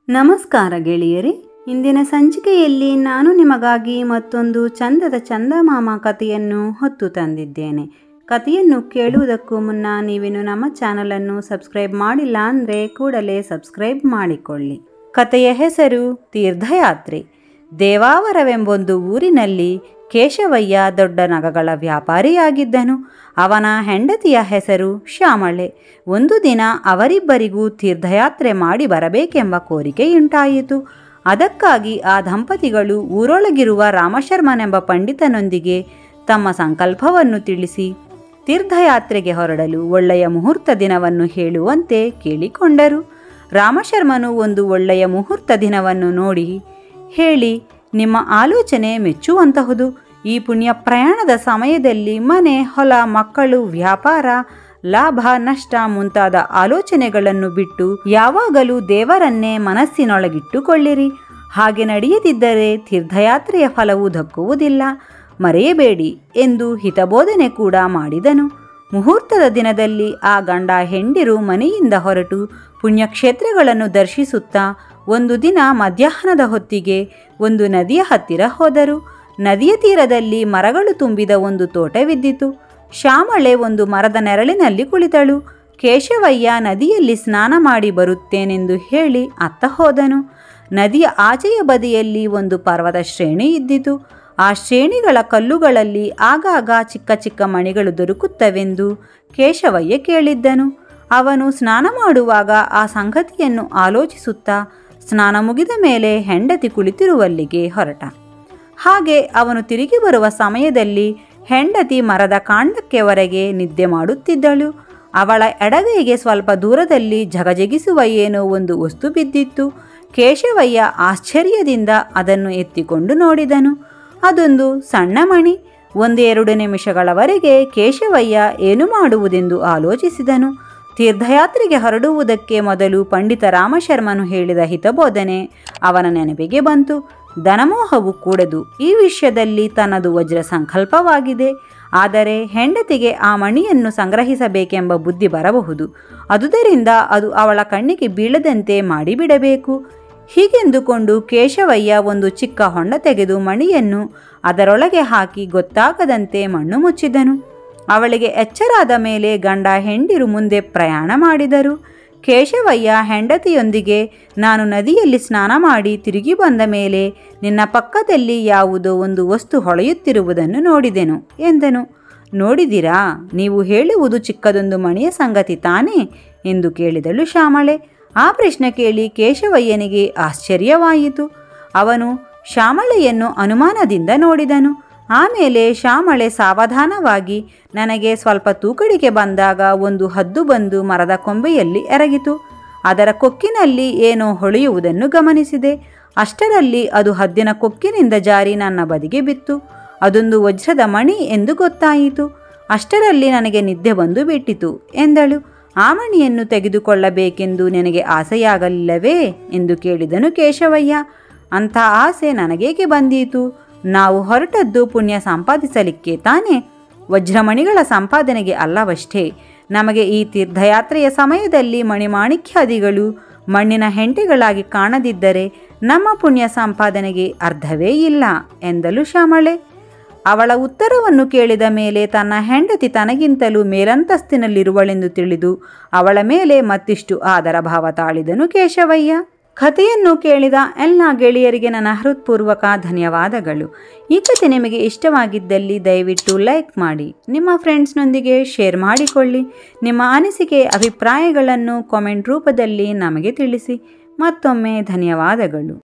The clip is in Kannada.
ನಮಸ್ಕಾರ ಗೆಳೆಯರೇ ಇಂದಿನ ಸಂಚಿಕೆಯಲ್ಲಿ ನಾನು ನಿಮಗಾಗಿ ಮತ್ತೊಂದು ಚಂದದ ಚಂದಮಾಮ ಕಥೆಯನ್ನು ಹೊತ್ತು ತಂದಿದ್ದೇನೆ ಕಥೆಯನ್ನು ಕೇಳುವುದಕ್ಕೂ ಮುನ್ನ ನೀವೇನು ನಮ್ಮ ಚಾನಲನ್ನು ಸಬ್ಸ್ಕ್ರೈಬ್ ಮಾಡಿಲ್ಲ ಅಂದರೆ ಕೂಡಲೇ ಸಬ್ಸ್ಕ್ರೈಬ್ ಮಾಡಿಕೊಳ್ಳಿ ಕಥೆಯ ಹೆಸರು ತೀರ್ಥಯಾತ್ರೆ ದೇವಾವರವೆಂಬೊಂದು ಊರಿನಲ್ಲಿ ಕೇಶವಯ್ಯ ದೊಡ್ಡ ನಗಗಳ ವ್ಯಾಪಾರಿಯಾಗಿದ್ದನು ಅವನ ಹೆಂಡತಿಯ ಹೆಸರು ಶ್ಯಾಮಳೆ ಒಂದು ದಿನ ಅವರಿಬ್ಬರಿಗೂ ತೀರ್ಥಯಾತ್ರೆ ಮಾಡಿ ಬರಬೇಕೆಂಬ ಕೋರಿಕೆಯುಂಟಾಯಿತು ಅದಕ್ಕಾಗಿ ಆ ದಂಪತಿಗಳು ಊರೊಳಗಿರುವ ರಾಮಶರ್ಮನೆಂಬ ಪಂಡಿತನೊಂದಿಗೆ ತಮ್ಮ ಸಂಕಲ್ಪವನ್ನು ತಿಳಿಸಿ ತೀರ್ಥಯಾತ್ರೆಗೆ ಹೊರಡಲು ಒಳ್ಳೆಯ ಮುಹೂರ್ತ ದಿನವನ್ನು ಹೇಳುವಂತೆ ಕೇಳಿಕೊಂಡರು ರಾಮಶರ್ಮನು ಒಂದು ಒಳ್ಳೆಯ ಮುಹೂರ್ತ ದಿನವನ್ನು ನೋಡಿ ಹೇಳಿ ನಿಮ್ಮ ಆಲೋಚನೆ ಮೆಚ್ಚುವಂತಹುದು ಈ ಪುಣ್ಯ ಪ್ರಯಾಣದ ಸಮಯದಲ್ಲಿ ಮನೆ ಹೊಲ ಮಕ್ಕಳು ವ್ಯಾಪಾರ ಲಾಭ ನಷ್ಟ ಮುಂತಾದ ಆಲೋಚನೆಗಳನ್ನು ಬಿಟ್ಟು ಯಾವಾಗಲೂ ದೇವರನ್ನೇ ಮನಸ್ಸಿನೊಳಗಿಟ್ಟುಕೊಳ್ಳಿರಿ ಹಾಗೆ ನಡೆಯದಿದ್ದರೆ ತೀರ್ಥಯಾತ್ರೆಯ ಫಲವು ದಕ್ಕುವುದಿಲ್ಲ ಮರೆಯಬೇಡಿ ಎಂದು ಹಿತಬೋಧನೆ ಕೂಡ ಮಾಡಿದನು ಮುಹೂರ್ತದ ದಿನದಲ್ಲಿ ಆ ಗಂಡ ಹೆಂಡಿರು ಮನೆಯಿಂದ ಹೊರಟು ಪುಣ್ಯಕ್ಷೇತ್ರಗಳನ್ನು ದರ್ಶಿಸುತ್ತಾ ಒಂದು ದಿನ ಮಧ್ಯಾಹ್ನದ ಹೊತ್ತಿಗೆ ಒಂದು ನದಿಯ ಹತ್ತಿರ ಹೋದರು ನದಿಯ ತೀರದಲ್ಲಿ ಮರಗಳು ತುಂಬಿದ ಒಂದು ತೋಟವಿದ್ದಿತು ಶ್ಯಾಮಳೆ ಒಂದು ಮರದ ನೆರಳಿನಲ್ಲಿ ಕುಳಿತಳು ಕೇಶವಯ್ಯ ನದಿಯಲ್ಲಿ ಸ್ನಾನ ಮಾಡಿ ಬರುತ್ತೇನೆಂದು ಹೇಳಿ ಅತ್ತ ಹೋದನು ನದಿಯ ಆಚೆಯ ಬದಿಯಲ್ಲಿ ಒಂದು ಪರ್ವತ ಶ್ರೇಣಿ ಇದ್ದಿತು ಆ ಶ್ರೇಣಿಗಳ ಕಲ್ಲುಗಳಲ್ಲಿ ಆಗಾಗ ಚಿಕ್ಕ ಚಿಕ್ಕ ಮಣಿಗಳು ದೊರಕುತ್ತವೆಂದು ಕೇಶವಯ್ಯ ಕೇಳಿದ್ದನು ಅವನು ಸ್ನಾನ ಮಾಡುವಾಗ ಆ ಸಂಗತಿಯನ್ನು ಆಲೋಚಿಸುತ್ತಾ ಸ್ನಾನ ಮುಗಿದ ಮೇಲೆ ಹೆಂಡತಿ ಕುಳಿತಿರುವಲ್ಲಿಗೆ ಹೊರಟ ಹಾಗೆ ಅವನು ತಿರುಗಿ ಬರುವ ಸಮಯದಲ್ಲಿ ಹೆಂಡತಿ ಮರದ ಕಾಂಡಕ್ಕೆವರೆಗೆ ನಿದ್ದೆ ಮಾಡುತ್ತಿದ್ದಳು ಅವಳ ಎಡಗೈಗೆ ಸ್ವಲ್ಪ ದೂರದಲ್ಲಿ ಜಗಜಗಿಸುವ ಏನೋ ಒಂದು ವಸ್ತು ಬಿದ್ದಿತ್ತು ಕೇಶವಯ್ಯ ಆಶ್ಚರ್ಯದಿಂದ ಅದನ್ನು ಎತ್ತಿಕೊಂಡು ನೋಡಿದನು ಅದೊಂದು ಸಣ್ಣ ಮಣಿ ಒಂದೆರಡು ನಿಮಿಷಗಳವರೆಗೆ ಕೇಶವಯ್ಯ ಏನು ಮಾಡುವುದೆಂದು ಆಲೋಚಿಸಿದನು ತೀರ್ಥಯಾತ್ರೆಗೆ ಹೊರಡುವುದಕ್ಕೆ ಮೊದಲು ಪಂಡಿತ ರಾಮಶರ್ಮನು ಹೇಳಿದ ಹಿತಬೋಧನೆ ಅವನ ನೆನಪಿಗೆ ಬಂತು ಧನಮೋಹವು ಕೂಡದು ಈ ವಿಷಯದಲ್ಲಿ ತನ್ನದು ವಜ್ರ ಸಂಕಲ್ಪವಾಗಿದೆ ಆದರೆ ಹೆಂಡತಿಗೆ ಆ ಮಣಿಯನ್ನು ಸಂಗ್ರಹಿಸಬೇಕೆಂಬ ಬುದ್ಧಿ ಬರಬಹುದು ಅದುದರಿಂದ ಅದು ಅವಳ ಕಣ್ಣಿಗೆ ಬೀಳದಂತೆ ಮಾಡಿಬಿಡಬೇಕು ಹೀಗೆಂದುಕೊಂಡು ಕೇಶವಯ್ಯ ಒಂದು ಚಿಕ್ಕ ಹೊಂಡ ತೆಗೆದು ಮಣಿಯನ್ನು ಅದರೊಳಗೆ ಹಾಕಿ ಗೊತ್ತಾಗದಂತೆ ಮಣ್ಣು ಮುಚ್ಚಿದನು ಅವಳಿಗೆ ಎಚ್ಚರಾದ ಮೇಲೆ ಗಂಡ ಹೆಂಡಿರು ಮುಂದೆ ಪ್ರಯಾಣ ಮಾಡಿದರು ಕೇಶವಯ್ಯ ಹೆಂಡತಿಯೊಂದಿಗೆ ನಾನು ನದಿಯಲ್ಲಿ ಸ್ನಾನ ಮಾಡಿ ತಿರುಗಿ ಬಂದ ಮೇಲೆ ನಿನ್ನ ಪಕ್ಕದಲ್ಲಿ ಯಾವುದೋ ಒಂದು ವಸ್ತು ಹೊಳೆಯುತ್ತಿರುವುದನ್ನು ನೋಡಿದೆನು ಎಂದನು ನೋಡಿದಿರಾ ನೀವು ಹೇಳುವುದು ಚಿಕ್ಕದೊಂದು ಮಣಿಯ ಸಂಗತಿ ತಾನೇ ಎಂದು ಕೇಳಿದಳು ಶ್ಯಾಮಳೆ ಆ ಪ್ರಶ್ನೆ ಕೇಳಿ ಕೇಶವಯ್ಯನಿಗೆ ಆಶ್ಚರ್ಯವಾಯಿತು ಅವನು ಶ್ಯಾಮಳೆಯನ್ನು ಅನುಮಾನದಿಂದ ನೋಡಿದನು ಆಮೇಲೆ ಶ್ಯಾಮಳೆ ಸಾವಧಾನವಾಗಿ ನನಗೆ ಸ್ವಲ್ಪ ತೂಕಡಿಕೆ ಬಂದಾಗ ಒಂದು ಹದ್ದು ಬಂದು ಮರದ ಕೊಂಬೆಯಲ್ಲಿ ಎರಗಿತು ಅದರ ಕೊಕ್ಕಿನಲ್ಲಿ ಏನೋ ಹೊಳೆಯುವುದನ್ನು ಗಮನಿಸಿದೆ ಅಷ್ಟರಲ್ಲಿ ಅದು ಹದ್ದಿನ ಕೊಕ್ಕಿನಿಂದ ಜಾರಿ ನನ್ನ ಬದಿಗೆ ಬಿತ್ತು ಅದೊಂದು ವಜ್ರದ ಮಣಿ ಎಂದು ಗೊತ್ತಾಯಿತು ಅಷ್ಟರಲ್ಲಿ ನನಗೆ ನಿದ್ದೆ ಬಂದು ಬಿಟ್ಟಿತು ಎಂದಳು ಆ ಮಣಿಯನ್ನು ತೆಗೆದುಕೊಳ್ಳಬೇಕೆಂದು ನನಗೆ ಆಸೆಯಾಗಲಿಲ್ಲವೇ ಎಂದು ಕೇಳಿದನು ಕೇಶವಯ್ಯ ಅಂಥ ಆಸೆ ನನಗೇಕೆ ಬಂದೀತು ನಾವು ಹೊರಟದ್ದು ಪುಣ್ಯ ಸಂಪಾದಿಸಲಿಕ್ಕೆ ತಾನೇ ವಜ್ರಮಣಿಗಳ ಸಂಪಾದನೆಗೆ ಅಲ್ಲವಷ್ಟೇ ನಮಗೆ ಈ ತೀರ್ಥಯಾತ್ರೆಯ ಸಮಯದಲ್ಲಿ ಮಣಿಮಾಣಿಕ್ಯಾದಿಗಳು ಮಣ್ಣಿನ ಹೆಂಟೆಗಳಾಗಿ ಕಾಣದಿದ್ದರೆ ನಮ್ಮ ಪುಣ್ಯ ಸಂಪಾದನೆಗೆ ಅರ್ಧವೇ ಇಲ್ಲ ಎಂದಳು ಶ್ಯಾಮಳೆ ಅವಳ ಉತ್ತರವನ್ನು ಕೇಳಿದ ಮೇಲೆ ತನ್ನ ಹೆಂಡತಿ ತನಗಿಂತಲೂ ಮೇಲಂತಸ್ತಿನಲ್ಲಿರುವಳೆಂದು ತಿಳಿದು ಅವಳ ಮೇಲೆ ಮತ್ತಿಷ್ಟು ಆದರ ಭಾವ ತಾಳಿದನು ಕೇಶವಯ್ಯ ಕಥೆಯನ್ನು ಕೇಳಿದ ಎಲ್ಲ ಗೆಳೆಯರಿಗೆ ನನ್ನ ಹೃತ್ಪೂರ್ವಕ ಧನ್ಯವಾದಗಳು ಈ ಕಥೆ ನಿಮಗೆ ಇಷ್ಟವಾಗಿದ್ದಲ್ಲಿ ದಯವಿಟ್ಟು ಲೈಕ್ ಮಾಡಿ ನಿಮ್ಮ ಫ್ರೆಂಡ್ಸ್ನೊಂದಿಗೆ ಶೇರ್ ಮಾಡಿಕೊಳ್ಳಿ ನಿಮ್ಮ ಅನಿಸಿಕೆ ಅಭಿಪ್ರಾಯಗಳನ್ನು ಕಾಮೆಂಟ್ ರೂಪದಲ್ಲಿ ನಮಗೆ ತಿಳಿಸಿ ಮತ್ತೊಮ್ಮೆ ಧನ್ಯವಾದಗಳು